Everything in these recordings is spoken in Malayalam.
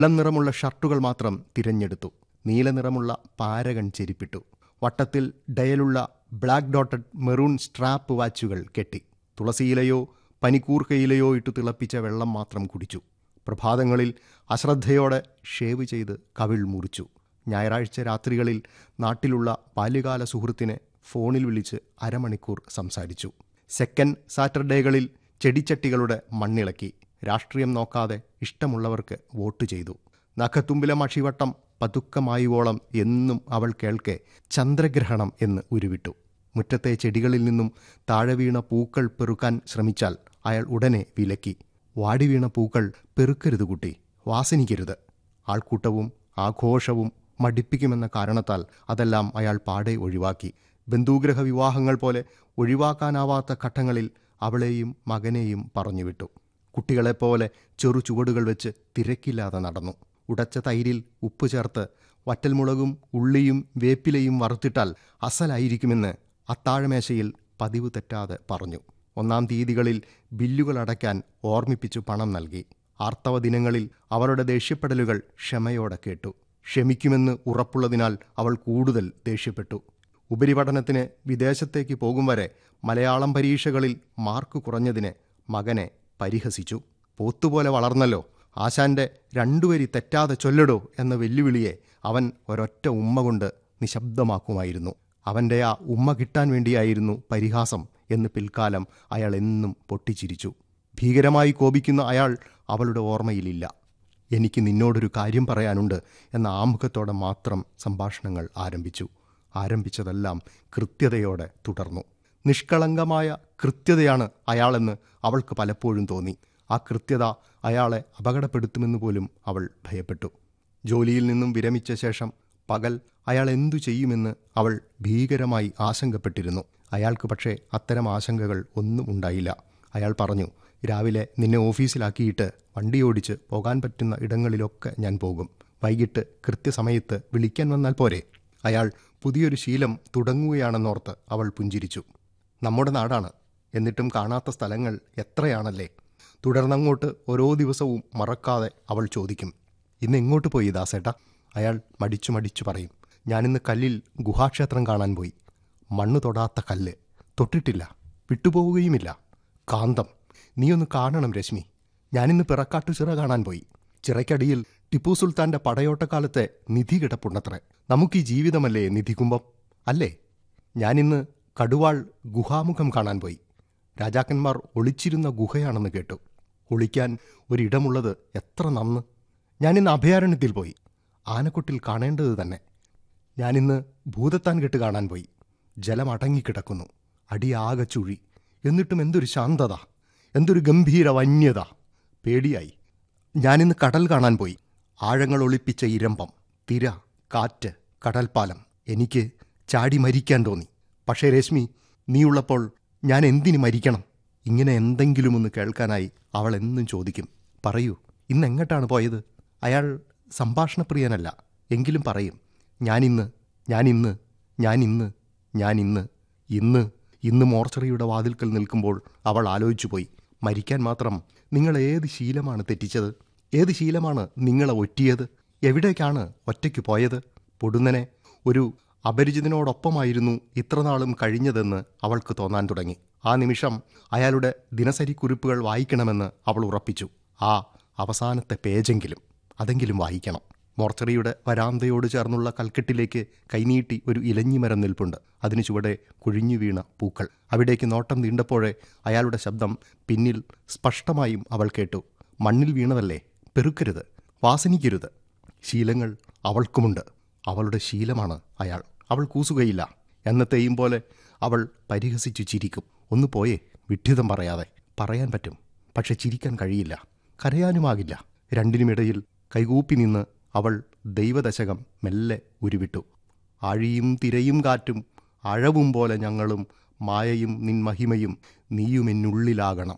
ഇളം നിറമുള്ള ഷർട്ടുകൾ മാത്രം തിരഞ്ഞെടുത്തു നീലനിറമുള്ള പാരകൺ ചെരിപ്പിട്ടു വട്ടത്തിൽ ഡയലുള്ള ബ്ലാക്ക് ഡോട്ടഡ് മെറൂൺ സ്ട്രാപ്പ് വാച്ചുകൾ കെട്ടി തുളസിയിലയോ പനിക്കൂർക്കയിലയോ ഇട്ടു തിളപ്പിച്ച വെള്ളം മാത്രം കുടിച്ചു പ്രഭാതങ്ങളിൽ അശ്രദ്ധയോടെ ഷേവ് ചെയ്ത് കവിൾ മുറിച്ചു ഞായറാഴ്ച രാത്രികളിൽ നാട്ടിലുള്ള ബാല്യകാല സുഹൃത്തിനെ ഫോണിൽ വിളിച്ച് അരമണിക്കൂർ സംസാരിച്ചു സെക്കൻഡ് സാറ്റർഡേകളിൽ ചെടിച്ചട്ടികളുടെ മണ്ണിളക്കി രാഷ്ട്രീയം നോക്കാതെ ഇഷ്ടമുള്ളവർക്ക് വോട്ട് ചെയ്തു നഖത്തുമ്പിലെ മഷിവട്ടം പതുക്കമായുവോളം എന്നും അവൾ കേൾക്കെ ചന്ദ്രഗ്രഹണം എന്ന് ഉരുവിട്ടു മുറ്റത്തെ ചെടികളിൽ നിന്നും താഴെ വീണ പൂക്കൾ പെറുക്കാൻ ശ്രമിച്ചാൽ അയാൾ ഉടനെ വിലക്കി വാടി വീണ പൂക്കൾ പെറുക്കരുത് കുട്ടി വാസനിക്കരുത് ആൾക്കൂട്ടവും ആഘോഷവും മടിപ്പിക്കുമെന്ന കാരണത്താൽ അതെല്ലാം അയാൾ പാടെ ഒഴിവാക്കി ബന്ധുഗ്രഹ വിവാഹങ്ങൾ പോലെ ഒഴിവാക്കാനാവാത്ത ഘട്ടങ്ങളിൽ അവളെയും മകനെയും പറഞ്ഞുവിട്ടു കുട്ടികളെപ്പോലെ ചെറു ചുവടുകൾ വെച്ച് തിരക്കില്ലാതെ നടന്നു ഉടച്ച തൈരിൽ ഉപ്പ് ചേർത്ത് വറ്റൽമുളകും ഉള്ളിയും വേപ്പിലയും വറുത്തിട്ടാൽ അസലായിരിക്കുമെന്ന് അത്താഴമേശയിൽ പതിവ് തെറ്റാതെ പറഞ്ഞു ഒന്നാം തീയതികളിൽ ബില്ലുകൾ അടയ്ക്കാൻ ഓർമ്മിപ്പിച്ചു പണം നൽകി ആർത്തവ ദിനങ്ങളിൽ അവളുടെ ദേഷ്യപ്പെടലുകൾ ക്ഷമയോടെ കേട്ടു ക്ഷമിക്കുമെന്ന് ഉറപ്പുള്ളതിനാൽ അവൾ കൂടുതൽ ദേഷ്യപ്പെട്ടു ഉപരിപഠനത്തിന് വിദേശത്തേക്ക് പോകും വരെ മലയാളം പരീക്ഷകളിൽ മാർക്ക് കുറഞ്ഞതിന് മകനെ പരിഹസിച്ചു പോത്തുപോലെ വളർന്നല്ലോ ആശാന്റെ രണ്ടുവരി തെറ്റാതെ ചൊല്ലടോ എന്ന വെല്ലുവിളിയെ അവൻ ഒരൊറ്റ ഉമ്മ കൊണ്ട് നിശബ്ദമാക്കുമായിരുന്നു അവന്റെ ആ ഉമ്മ കിട്ടാൻ വേണ്ടിയായിരുന്നു പരിഹാസം എന്ന് പിൽക്കാലം അയാൾ എന്നും പൊട്ടിച്ചിരിച്ചു ഭീകരമായി കോപിക്കുന്ന അയാൾ അവളുടെ ഓർമ്മയിലില്ല എനിക്ക് നിന്നോടൊരു കാര്യം പറയാനുണ്ട് എന്ന ആമുഖത്തോടെ മാത്രം സംഭാഷണങ്ങൾ ആരംഭിച്ചു ആരംഭിച്ചതെല്ലാം കൃത്യതയോടെ തുടർന്നു നിഷ്കളങ്കമായ കൃത്യതയാണ് അയാളെന്ന് അവൾക്ക് പലപ്പോഴും തോന്നി ആ കൃത്യത അയാളെ അപകടപ്പെടുത്തുമെന്ന് പോലും അവൾ ഭയപ്പെട്ടു ജോലിയിൽ നിന്നും വിരമിച്ച ശേഷം പകൽ അയാൾ എന്തു ചെയ്യുമെന്ന് അവൾ ഭീകരമായി ആശങ്കപ്പെട്ടിരുന്നു അയാൾക്ക് പക്ഷേ അത്തരം ആശങ്കകൾ ഒന്നും ഉണ്ടായില്ല അയാൾ പറഞ്ഞു രാവിലെ നിന്നെ ഓഫീസിലാക്കിയിട്ട് വണ്ടി ഓടിച്ച് പോകാൻ പറ്റുന്ന ഇടങ്ങളിലൊക്കെ ഞാൻ പോകും വൈകിട്ട് കൃത്യസമയത്ത് വിളിക്കാൻ വന്നാൽ പോരെ അയാൾ പുതിയൊരു ശീലം തുടങ്ങുകയാണെന്നോർത്ത് അവൾ പുഞ്ചിരിച്ചു നമ്മുടെ നാടാണ് എന്നിട്ടും കാണാത്ത സ്ഥലങ്ങൾ എത്രയാണല്ലേ തുടർന്നങ്ങോട്ട് ഓരോ ദിവസവും മറക്കാതെ അവൾ ചോദിക്കും ഇന്ന് എങ്ങോട്ട് പോയി ദാസേട്ടാ അയാൾ മടിച്ചു മടിച്ചു പറയും ഞാനിന്ന് കല്ലിൽ ഗുഹാക്ഷേത്രം കാണാൻ പോയി മണ്ണ് തൊടാത്ത കല്ല് തൊട്ടിട്ടില്ല വിട്ടുപോവുകയുമില്ല കാന്തം നീയൊന്ന് കാണണം രശ്മി ഞാനിന്ന് പിറക്കാട്ടു ചിറ കാണാൻ പോയി ചിറയ്ക്കടിയിൽ ടിപ്പു സുൽത്താന്റെ പടയോട്ടക്കാലത്തെ നിധി കിടപ്പുണ്ടത്രേ നമുക്ക് ഈ ജീവിതമല്ലേ നിധികുംഭം അല്ലേ ഞാനിന്ന് കടുവാൾ ഗുഹാമുഖം കാണാൻ പോയി രാജാക്കന്മാർ ഒളിച്ചിരുന്ന ഗുഹയാണെന്ന് കേട്ടു ഒളിക്കാൻ ഒരിടമുള്ളത് എത്ര നന്ന് ഞാനിന്ന് അഭയാരണ്യത്തിൽ പോയി ആനക്കൊട്ടിൽ കാണേണ്ടത് തന്നെ ഞാനിന്ന് ഭൂതത്താൻ കെട്ട് കാണാൻ പോയി ജലം അടങ്ങിക്കിടക്കുന്നു അടിയാകെ ചുഴി എന്നിട്ടും എന്തൊരു ശാന്തത എന്തൊരു ഗംഭീര വന്യത പേടിയായി ഞാനിന്ന് കടൽ കാണാൻ പോയി ആഴങ്ങൾ ഒളിപ്പിച്ച ഇരമ്പം തിര കാറ്റ് കടൽപ്പാലം എനിക്ക് ചാടി മരിക്കാൻ തോന്നി പക്ഷേ രശ്മി നീയുള്ളപ്പോൾ ഞാൻ എന്തിന് മരിക്കണം ഇങ്ങനെ എന്തെങ്കിലും ഒന്ന് കേൾക്കാനായി അവൾ എന്നും ചോദിക്കും പറയൂ ഇന്ന് എങ്ങോട്ടാണ് പോയത് അയാൾ സംഭാഷണപ്രിയനല്ല എങ്കിലും പറയും ഞാനിന്ന് ഞാനിന്ന് ഞാനിന്ന് ഞാനിന്ന് ഇന്ന് ഇന്ന് മോർച്ചറിയുടെ വാതിൽക്കൽ നിൽക്കുമ്പോൾ അവൾ ആലോചിച്ചു പോയി മരിക്കാൻ മാത്രം നിങ്ങൾ ഏത് ശീലമാണ് തെറ്റിച്ചത് ഏത് ശീലമാണ് നിങ്ങളെ ഒറ്റിയത് എവിടേക്കാണ് ഒറ്റയ്ക്ക് പോയത് പൊടുന്നനെ ഒരു അപരിചിതനോടൊപ്പമായിരുന്നു ഇത്രനാളും കഴിഞ്ഞതെന്ന് അവൾക്ക് തോന്നാൻ തുടങ്ങി ആ നിമിഷം അയാളുടെ ദിനസരിക്കുറിപ്പുകൾ വായിക്കണമെന്ന് അവൾ ഉറപ്പിച്ചു ആ അവസാനത്തെ പേജെങ്കിലും അതെങ്കിലും വായിക്കണം മോർച്ചറിയുടെ വരാന്തയോട് ചേർന്നുള്ള കൽക്കെട്ടിലേക്ക് കൈനീട്ടി ഒരു ഇലഞ്ഞിമരം നിൽപ്പുണ്ട് അതിനു ചുവടെ കുഴിഞ്ഞു വീണ പൂക്കൾ അവിടേക്ക് നോട്ടം നീണ്ടപ്പോഴേ അയാളുടെ ശബ്ദം പിന്നിൽ സ്പഷ്ടമായും അവൾ കേട്ടു മണ്ണിൽ വീണതല്ലേ പെറുക്കരുത് വാസനിക്കരുത് ശീലങ്ങൾ അവൾക്കുമുണ്ട് അവളുടെ ശീലമാണ് അയാൾ അവൾ കൂസുകയില്ല എന്നത്തെയും പോലെ അവൾ പരിഹസിച്ചു ചിരിക്കും ഒന്ന് പോയേ വിഡ്ഢിതം പറയാതെ പറയാൻ പറ്റും പക്ഷെ ചിരിക്കാൻ കഴിയില്ല കരയാനുമാകില്ല രണ്ടിനുമിടയിൽ കൈകൂപ്പി നിന്ന് അവൾ ദൈവദശകം മെല്ലെ ഉരുവിട്ടു ആഴിയും തിരയും കാറ്റും അഴവും പോലെ ഞങ്ങളും മായയും നിൻ മഹിമയും നീയുമെന്നുള്ളിലാകണം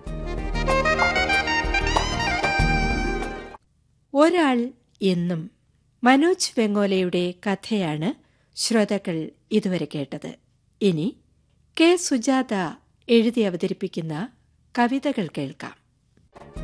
ഒരാൾ എന്നും മനോജ് വെങ്ങോലയുടെ കഥയാണ് ശ്രോതാക്കൾ ഇതുവരെ കേട്ടത് ഇനി കെ സുജാത എഴുതി അവതരിപ്പിക്കുന്ന കവിതകൾ കേൾക്കാം